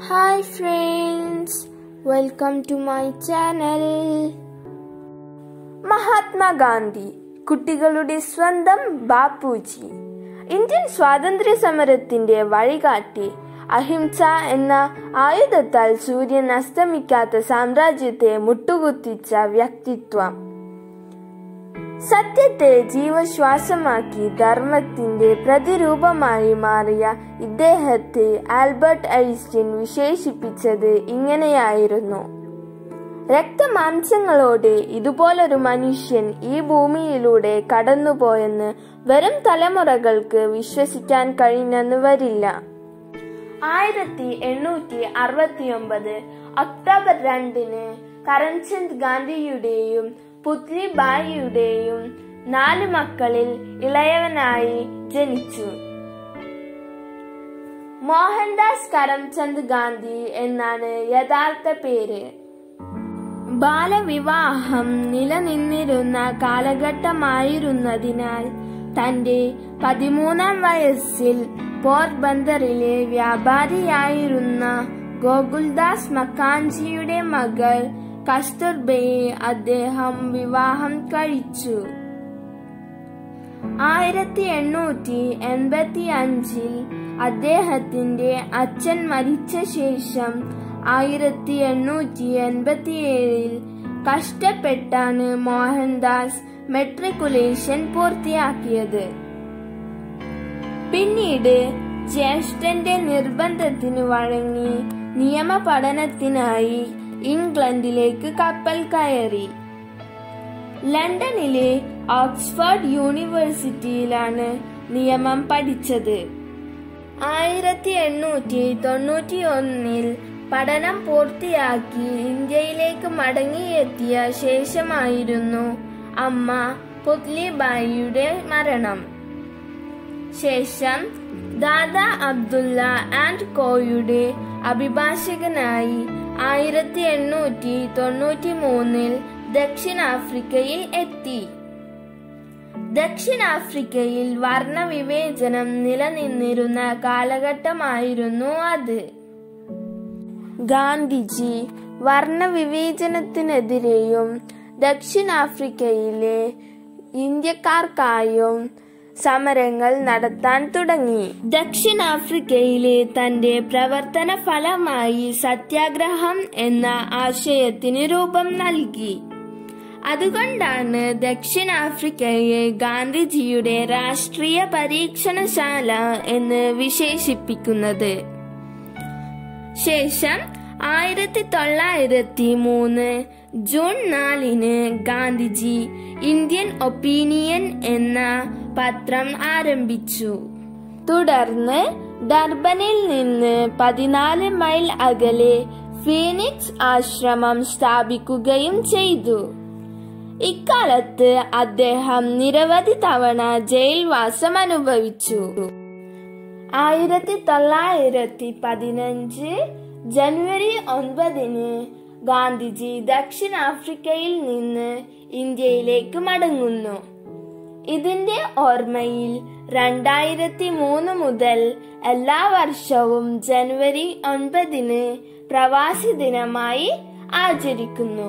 Hi friends, welcome to my channel. Mahatma Gandhi കുട്ടികളുടെ സ്വന്തം Bapuji Indian സ്വാതന്ത്ര്യ സമരത്തിന്റെ വഴികാട്ടി അഹിംസ എന്ന ആയുധത്താൽ സൂര്യൻ അസ്തമിക്കാത്ത സാമ്രാജ്യത്തെ മുട്ടുകുത്തിച്ച വ്യക്തിത്വം സത്യത്തെ ജീവശ്വാസമാക്കി ധർമ്മത്തിന്റെ പ്രതിരൂപമായി മാറിയ ഇദ്ദേഹത്തെ ആൽബർട്ട് ഐൻസ്റ്റീൻ വിശേഷിപ്പിച്ചത് ഇങ്ങനെയായിരുന്നു രക്തമാംസങ്ങളോടെ ഇതുപോലൊരു മനുഷ്യൻ ഈ ഭൂമിയിലൂടെ കടന്നുപോയെന്ന് വരും തലമുറകൾക്ക് വിശ്വസിക്കാൻ കഴിഞ്ഞെന്ന് വരില്ല ആയിരത്തി എണ്ണൂറ്റി അറുപത്തിയൊമ്പത് ഒക്ടോബർ രണ്ടിന് കരംചന്ദ് ഗാന്ധിയുടെയും പുത്ലി ബായിയുടെയും നാല് മക്കളിൽ ഇളയവനായി ജനിച്ചു മോഹൻദാസ് കരംചന്ദ് ഗാന്ധി എന്നാണ് യഥാർത്ഥ പേര് ബാലവിവാഹം നിലനിന്നിരുന്ന കാലഘട്ടമായിരുന്നതിനാൽ തന്റെ പതിമൂന്നാം വയസ്സിൽ പോർബന്ദറിലെ വ്യാപാരിയായിരുന്ന ഗോകുൽദാസ് മക്കാഞ്ചിയുടെ മകൾ കസ്തൂർബയെ അദ്ദേഹം വിവാഹം കഴിച്ചു ആയിരത്തി എണ്ണൂറ്റി എൺപത്തി അഞ്ചിൽ അദ്ദേഹത്തിന്റെ അച്ഛൻ മരിച്ച ശേഷം ആയിരത്തി എണ്ണൂറ്റി എൺപത്തിയേഴിൽ കഷ്ടപ്പെട്ടാണ് മോഹൻദാസ് മെട്രിക്കുലേഷൻ പൂർത്തിയാക്കിയത് പിന്നീട് ജ്യേഷ്ഠന്റെ നിർബന്ധത്തിന് വഴങ്ങി നിയമ പഠനത്തിനായി ഇംഗ്ലണ്ടിലേക്ക് കപ്പൽ കയറി ലണ്ടനിലെ ഓക്സ്ഫോർഡ് യൂണിവേഴ്സിറ്റിയിലാണ് നിയമം പഠിച്ചത് ആയിരത്തി എണ്ണൂറ്റി തൊണ്ണൂറ്റി ഒന്നിൽ പഠനം പൂർത്തിയാക്കി ഇന്ത്യയിലേക്ക് മടങ്ങിയെത്തിയ ശേഷമായിരുന്നു അമ്മ പുത്ലിബായിയുടെ മരണം ശേഷം ദാദാ അബ്ദുള്ള ആൻഡ് കോയുടെ അഭിഭാഷകനായി ആയിരത്തി എണ്ണൂറ്റി തൊണ്ണൂറ്റി മൂന്നിൽ ദക്ഷിണാഫ്രിക്കയിൽ എത്തി ദക്ഷിണാഫ്രിക്കയിൽ വർണ്ണവിവേചനം നിലനിന്നിരുന്ന കാലഘട്ടമായിരുന്നു അത് ഗാന്ധിജി വർണ്ണവിവേചനത്തിനെതിരെയും ദക്ഷിണാഫ്രിക്കയിലെ ഇന്ത്യക്കാർക്കായും സമരങ്ങൾ നടത്താൻ തുടങ്ങി ദക്ഷിണാഫ്രിക്കയിലെ തന്റെ പ്രവർത്തന ഫലമായി സത്യാഗ്രഹം എന്ന ആശയത്തിന് രൂപം നൽകി അതുകൊണ്ടാണ് ദക്ഷിണാഫ്രിക്കയെ ഗാന്ധിജിയുടെ രാഷ്ട്രീയ പരീക്ഷണശാല എന്ന് വിശേഷിപ്പിക്കുന്നത് ശേഷം ആയിരത്തി തൊള്ളായിരത്തി മൂന്ന് ജൂൺ നാലിന് ഗാന്ധിജി ഇന്ത്യൻ ഒപ്പീനിയൻ എന്ന പത്രം ആരംഭിച്ചു തുടർന്ന് ഡർബനിൽ നിന്ന് പതിനാല് മൈൽ അകലെ ഫീനിക്സ് ആശ്രമം സ്ഥാപിക്കുകയും ചെയ്തു ഇക്കാലത്ത് അദ്ദേഹം നിരവധി തവണ ജയിൽവാസം അനുഭവിച്ചു ആയിരത്തി തൊള്ളായിരത്തി പതിനഞ്ച് ജനുവരി ഒൻപതിന് ഗാന്ധിജി ദക്ഷിണാഫ്രിക്കയിൽ നിന്ന് ഇന്ത്യയിലേക്ക് മടങ്ങുന്നു ഇതിന്റെ ഓർമ്മയിൽ രണ്ടായിരത്തി മൂന്ന് മുതൽ എല്ലാ വർഷവും ജനുവരി ഒൻപതിന് പ്രവാസി ദിനമായി ആചരിക്കുന്നു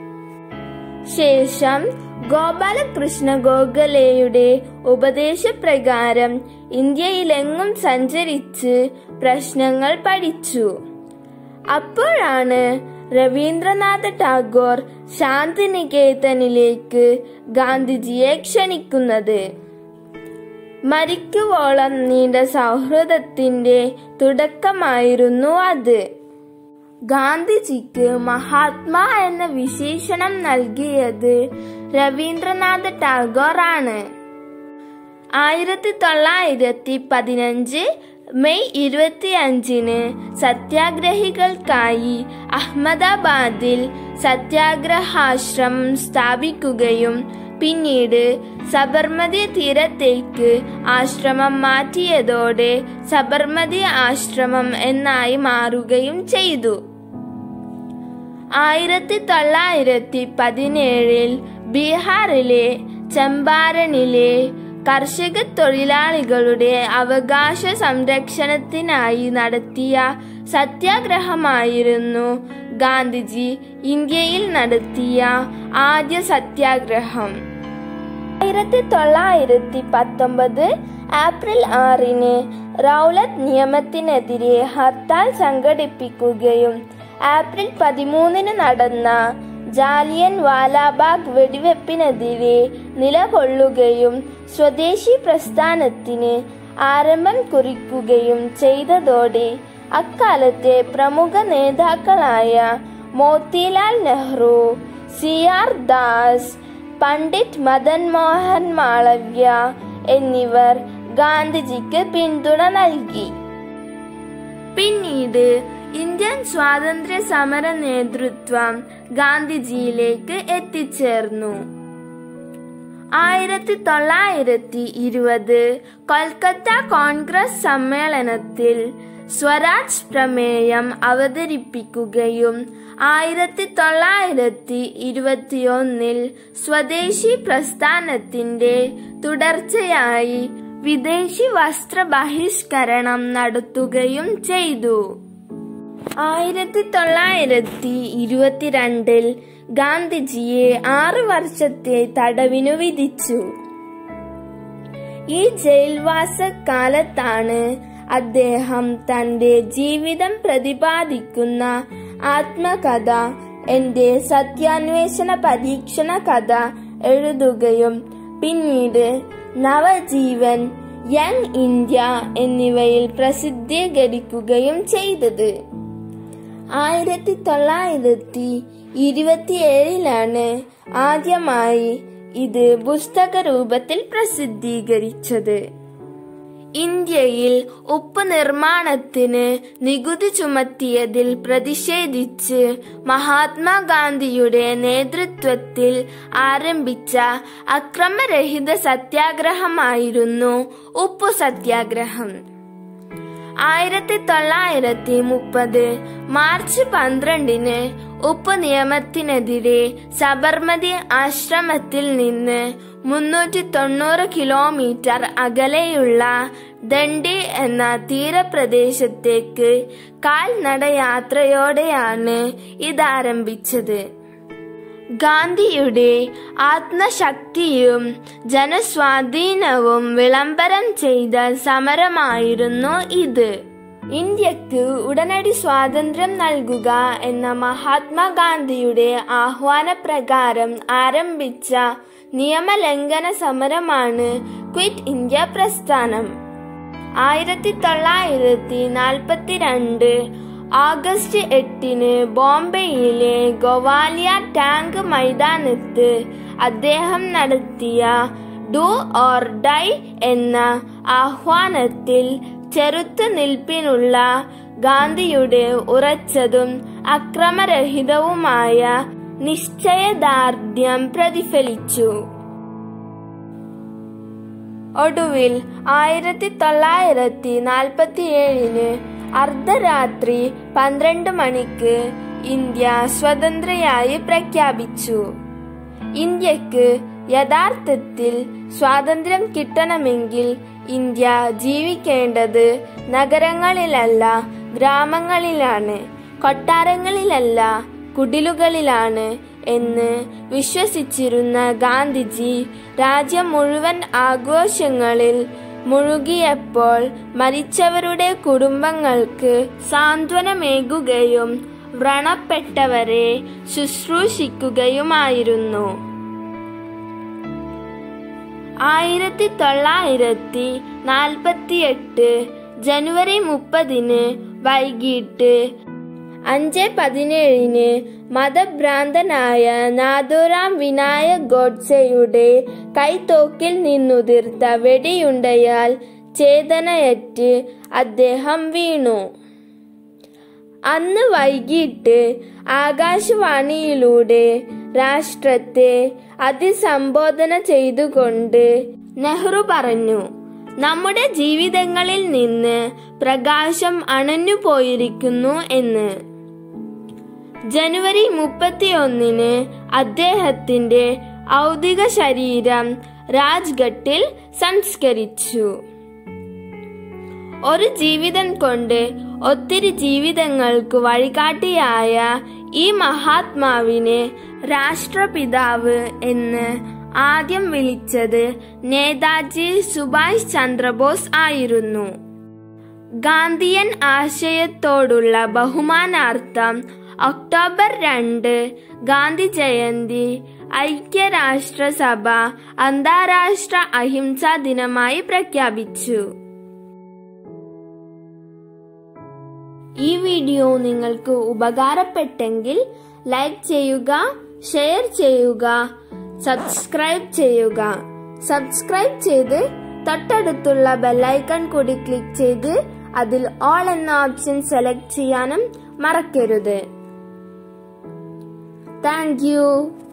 ശേഷം ഗോപാലകൃഷ്ണ ഗോഖലെയുടെ ഉപദേശപ്രകാരം ഇന്ത്യയിലെങ്ങും സഞ്ചരിച്ച് പ്രശ്നങ്ങൾ പഠിച്ചു അപ്പോഴാണ് രവീന്ദ്രനാഥ ടാഗോർ ശാന്തിനികേതനിലേക്ക് ഗാന്ധിജിയെ ക്ഷണിക്കുന്നത് മരിക്കുവോളം നീണ്ട സൗഹൃദത്തിന്റെ തുടക്കമായിരുന്നു അത് ഗാന്ധിജിക്ക് മഹാത്മാ എന്ന വിശേഷണം നൽകിയത് രവീന്ദ്രനാഥ ടാഗോർ ആണ് ആയിരത്തി തൊള്ളായിരത്തി പതിനഞ്ച് മെയ് ഇരുപത്തി അഞ്ചിന് സത്യാഗ്രഹികൾക്കായി അഹമ്മദാബാദിൽ സത്യാഗ്രഹാശ്രമം സ്ഥാപിക്കുകയും പിന്നീട് സബർമതി തീരത്തേക്ക് ആശ്രമം മാറ്റിയതോടെ സബർമതി ആശ്രമം എന്നായി മാറുകയും ചെയ്തു ആയിരത്തി തൊള്ളായിരത്തി പതിനേഴിൽ ബീഹാറിലെ ചമ്പാരനിലെ കർഷക തൊഴിലാളികളുടെ അവകാശ സംരക്ഷണത്തിനായി നടത്തിയ സത്യാഗ്രഹമായിരുന്നു ഗാന്ധിജി ഇന്ത്യയിൽ നടത്തിയ ആദ്യ സത്യാഗ്രഹം ആയിരത്തി തൊള്ളായിരത്തി പത്തൊമ്പത് ഏപ്രിൽ ആറിന് റൗലത്ത് നിയമത്തിനെതിരെ ഹർത്താൽ സംഘടിപ്പിക്കുകയും ഏപ്രിൽ പതിമൂന്നിന് നടന്ന ജാലിയൻ വാലാബാഗ് വെടിവെപ്പിനെതിരെ നിലകൊള്ളുകയും സ്വദേശി പ്രസ്ഥാനത്തിന് ആരംഭം കുറിക്കുകയും ചെയ്തതോടെ അക്കാലത്തെ പ്രമുഖ നേതാക്കളായ മോത്തിലാൽ നെഹ്റു സി ആർ ദാസ് പണ്ഡിറ്റ് മദൻ മോഹൻ മാളവ്യ എന്നിവർ ഗാന്ധിജിക്ക് പിന്തുണ നൽകി പിന്നീട് ഇന്ത്യൻ സ്വാതന്ത്ര്യ സമര നേതൃത്വം ഗാന്ധിജിയിലേക്ക് എത്തിച്ചേർന്നു ആയിരത്തി തൊള്ളായിരത്തി ഇരുപത് കൊൽക്കത്ത കോൺഗ്രസ് സമ്മേളനത്തിൽ സ്വരാജ് പ്രമേയം അവതരിപ്പിക്കുകയും ആയിരത്തി തൊള്ളായിരത്തി ഇരുപത്തിയൊന്നിൽ സ്വദേശി പ്രസ്ഥാനത്തിന്റെ തുടർച്ചയായി വിദേശി വസ്ത്ര ബഹിഷ്കരണം നടത്തുകയും ചെയ്തു ആയിരത്തി തൊള്ളായിരത്തി ഇരുപത്തിരണ്ടിൽ ഗാന്ധിജിയെ ആറു വർഷത്തെ തടവിനു വിധിച്ചു ഈ ജയിൽവാസ കാലത്താണ് അദ്ദേഹം തന്റെ ജീവിതം പ്രതിപാദിക്കുന്ന ആത്മകഥ എന്റെ സത്യാന്വേഷണ പരീക്ഷണ കഥ എഴുതുകയും പിന്നീട് നവജീവൻ യങ് ഇന്ത്യ എന്നിവയിൽ പ്രസിദ്ധീകരിക്കുകയും ചെയ്തത് ആയിരത്തി തൊള്ളായിരത്തി ഇരുപത്തിയേഴിലാണ് ആദ്യമായി ഇത് പുസ്തക രൂപത്തിൽ പ്രസിദ്ധീകരിച്ചത് ഇന്ത്യയിൽ ഉപ്പ് നിർമ്മാണത്തിന് നികുതി ചുമത്തിയതിൽ പ്രതിഷേധിച്ച് മഹാത്മാഗാന്ധിയുടെ നേതൃത്വത്തിൽ ആരംഭിച്ച അക്രമരഹിത സത്യാഗ്രഹമായിരുന്നു ഉപ്പു സത്യാഗ്രഹം ആയിരത്തി തൊള്ളായിരത്തി മുപ്പത് മാർച്ച് പന്ത്രണ്ടിന് ഉപ്പ് നിയമത്തിനെതിരെ സബർമതി ആശ്രമത്തിൽ നിന്ന് മുന്നൂറ്റി തൊണ്ണൂറ് കിലോമീറ്റർ അകലെയുള്ള ദണ്ഡി എന്ന തീരപ്രദേശത്തേക്ക് കാൽനടയാത്രയോടെയാണ് ഇതാരംഭിച്ചത് ഗാന്ധിയുടെ ആത്മശക്തിയും ജനസ്വാധീനവും വിളംബരം ചെയ്ത സമരമായിരുന്നു ഇത് ഇന്ത്യക്ക് ഉടനടി സ്വാതന്ത്ര്യം നൽകുക എന്ന മഹാത്മാഗാന്ധിയുടെ ആഹ്വാനപ്രകാരം ആരംഭിച്ച നിയമലംഘന സമരമാണ് ക്വിറ്റ് ഇന്ത്യ പ്രസ്ഥാനം ആയിരത്തി തൊള്ളായിരത്തി നാൽപ്പത്തിരണ്ട് ആഗസ്റ്റ് എട്ടിന് ബോംബെയിലെ ഗോവാലിയ ടാങ്ക് മൈതാനത്ത് അദ്ദേഹം നടത്തിയ ഡു ഓർ ഡൈ എന്ന ആഹ്വാനത്തിൽ ചെറുത്തു നിൽപ്പിനുള്ള ഗാന്ധിയുടെ ഉറച്ചതും അക്രമരഹിതവുമായ നിശ്ചയദാർഢ്യം പ്രതിഫലിച്ചു ഒടുവിൽ ആയിരത്തി തൊള്ളായിരത്തി നാൽപ്പത്തിയേഴിന് അർദ്ധരാത്രി പന്ത്രണ്ട് മണിക്ക് ഇന്ത്യ സ്വതന്ത്രയായി പ്രഖ്യാപിച്ചു ഇന്ത്യക്ക് യഥാർത്ഥത്തിൽ സ്വാതന്ത്ര്യം കിട്ടണമെങ്കിൽ ഇന്ത്യ ജീവിക്കേണ്ടത് നഗരങ്ങളിലല്ല ഗ്രാമങ്ങളിലാണ് കൊട്ടാരങ്ങളിലല്ല കുടിലുകളിലാണ് എന്ന് വിശ്വസിച്ചിരുന്ന ഗാന്ധിജി രാജ്യം മുഴുവൻ ആഘോഷങ്ങളിൽ മുഴുകിയപ്പോൾ മരിച്ചവരുടെ കുടുംബങ്ങൾക്ക് സാന്ത്വനമേകുകയും വ്രണപ്പെട്ടവരെ ശുശ്രൂഷിക്കുകയുമായിരുന്നു ആയിരത്തി തൊള്ളായിരത്തി നാൽപ്പത്തിയെട്ട് ജനുവരി മുപ്പതിന് വൈകിട്ട് അഞ്ച് പതിനേഴിന് മതഭ്രാന്തനായ നാഥുറാം വിനായക് ഗോഡ്സെയുടെ കൈത്തോക്കിൽ നിന്നുതിർത്ത വെടിയുണ്ടയാൽ ചേതനയറ്റ് അദ്ദേഹം വീണു അന്ന് വൈകിട്ട് ആകാശവാണിയിലൂടെ രാഷ്ട്രത്തെ അതിസംബോധന ചെയ്തുകൊണ്ട് നെഹ്റു പറഞ്ഞു നമ്മുടെ ജീവിതങ്ങളിൽ നിന്ന് പ്രകാശം അണഞ്ഞു പോയിരിക്കുന്നു എന്ന് ജനുവരി മുപ്പത്തിയൊന്നിന് അദ്ദേഹത്തിന്റെ ഔദ്യോഗിക ശരീരം രാജ്ഘട്ടിൽ സംസ്കരിച്ചു ഒരു ജീവിതം കൊണ്ട് ഒത്തിരി ജീവിതങ്ങൾക്ക് വഴികാട്ടിയായ ഈ മഹാത്മാവിനെ രാഷ്ട്രപിതാവ് എന്ന് ആദ്യം വിളിച്ചത് നേതാജി സുഭാഷ് ചന്ദ്രബോസ് ആയിരുന്നു ഗാന്ധിയൻ ആശയത്തോടുള്ള ബഹുമാനാർത്ഥം ഒക്ടോബർ രണ്ട് ഗാന്ധി ജയന്തി ഐക്യരാഷ്ട്രസഭ അന്താരാഷ്ട്ര അഹിംസാ ദിനമായി പ്രഖ്യാപിച്ചു ഈ വീഡിയോ നിങ്ങൾക്ക് ഉപകാരപ്പെട്ടെങ്കിൽ ലൈക്ക് ചെയ്യുക ഷെയർ ചെയ്യുക സബ്സ്ക്രൈബ് ചെയ്യുക സബ്സ്ക്രൈബ് ചെയ്ത് തൊട്ടടുത്തുള്ള ബെല്ലൈക്കൺ കൂടി ക്ലിക്ക് ചെയ്ത് അതിൽ ഓൾ എന്ന ഓപ്ഷൻ സെലക്ട് ചെയ്യാനും മറക്കരുത് താങ്ക് യു